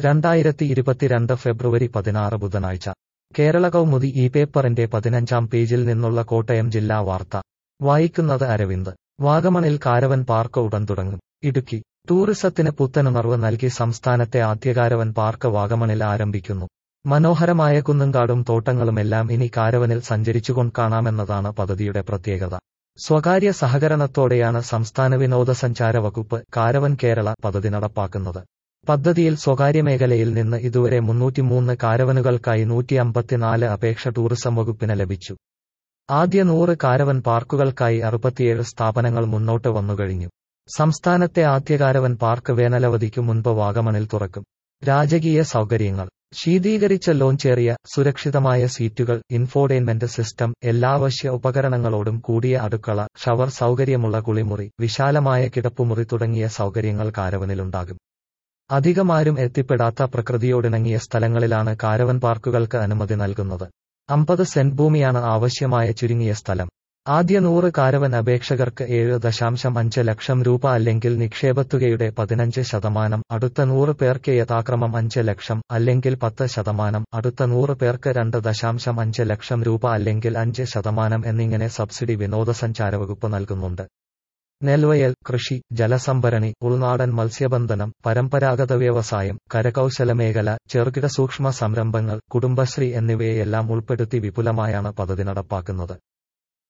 രണ്ടായിരത്തി ഇരുപത്തിരണ്ട് ഫെബ്രുവരി പതിനാറ് ബുധനാഴ്ച കേരള കൗമുദി ഈ പേപ്പറിന്റെ പതിനഞ്ചാം പേജിൽ നിന്നുള്ള കോട്ടയം ജില്ലാ വാർത്ത വായിക്കുന്നത് അരവിന്ദ് വാഗമണിൽ കാരവൻ പാർക്ക് ഉടൻ തുടങ്ങും ഇടുക്കി ടൂറിസത്തിന് പുത്തനുണർവ് നൽകി സംസ്ഥാനത്തെ ആദ്യ കാരവൻ പാർക്ക് വാഗമണിൽ ആരംഭിക്കുന്നു മനോഹരമായ കുന്നുംകാടും തോട്ടങ്ങളുമെല്ലാം ഇനി കാരവനിൽ സഞ്ചരിച്ചുകൊണ്ട് കാണാമെന്നതാണ് പദ്ധതിയുടെ പ്രത്യേകത സ്വകാര്യ സഹകരണത്തോടെയാണ് സംസ്ഥാന വിനോദസഞ്ചാര വകുപ്പ് കാരവൻ കേരള പദ്ധതി നടപ്പാക്കുന്നത് പദ്ധതിയിൽ സ്വകാര്യ മേഖലയിൽ നിന്ന് ഇതുവരെ മുന്നൂറ്റിമൂന്ന് കാരവനുകൾക്കായി നൂറ്റി അമ്പത്തിനാല് അപേക്ഷ ടൂറിസം വകുപ്പിന് ലഭിച്ചു ആദ്യ നൂറ് കാരവൻ പാർക്കുകൾക്കായി അറുപത്തിയേഴ് സ്ഥാപനങ്ങൾ മുന്നോട്ട് വന്നുകഴിഞ്ഞു സംസ്ഥാനത്തെ ആദ്യ കാരവൻ പാർക്ക് വേനലവധിക്കു മുൻപ് വാഗമണിൽ തുറക്കും രാജകീയ സൗകര്യങ്ങൾ ശീതീകരിച്ച ലോഞ്ചേറിയ സുരക്ഷിതമായ സീറ്റുകൾ ഇൻഫോർടൈൻമെന്റ് സിസ്റ്റം എല്ലാ അവശ്യ ഉപകരണങ്ങളോടും കൂടിയ അടുക്കള ഷവർ സൗകര്യമുള്ള കുളിമുറി വിശാലമായ കിടപ്പുമുറി തുടങ്ങിയ സൗകര്യങ്ങൾ കാരവനിലുണ്ടാകും അധികമാരും എത്തിപ്പെടാത്ത പ്രകൃതിയോടിണങ്ങിയ സ്ഥലങ്ങളിലാണ് കാരവൻ പാർക്കുകൾക്ക് അനുമതി നൽകുന്നത് അമ്പത് സെന്റ് ഭൂമിയാണ് ആവശ്യമായ ചുരുങ്ങിയ സ്ഥലം ആദ്യ നൂറ് കാരവൻ അപേക്ഷകർക്ക് ഏഴ് ദശാംശം അഞ്ച് ലക്ഷം രൂപ അല്ലെങ്കിൽ നിക്ഷേപത്തുകയുടെ പതിനഞ്ച് ശതമാനം അടുത്ത നൂറ് പേർക്ക് യഥാക്രമം അഞ്ച് ലക്ഷം അല്ലെങ്കിൽ പത്ത് ശതമാനം അടുത്ത നൂറ് പേർക്ക് രണ്ട് ദശാംശം അഞ്ച് ലക്ഷം രൂപ അല്ലെങ്കിൽ അഞ്ച് ശതമാനം എന്നിങ്ങനെ സബ്സിഡി വിനോദസഞ്ചാര വകുപ്പ് നൽകുന്നുണ്ട് നെൽവയൽ കൃഷി ജലസംഭരണി ഉൾനാടൻ മത്സ്യബന്ധനം പരമ്പരാഗത വ്യവസായം കരകൗശല മേഖല ചെറുകിട സൂക്ഷ്മ സംരംഭങ്ങൾ കുടുംബശ്രീ എന്നിവയെല്ലാം ഉൾപ്പെടുത്തി വിപുലമായാണ് പദ്ധതി നടപ്പാക്കുന്നത്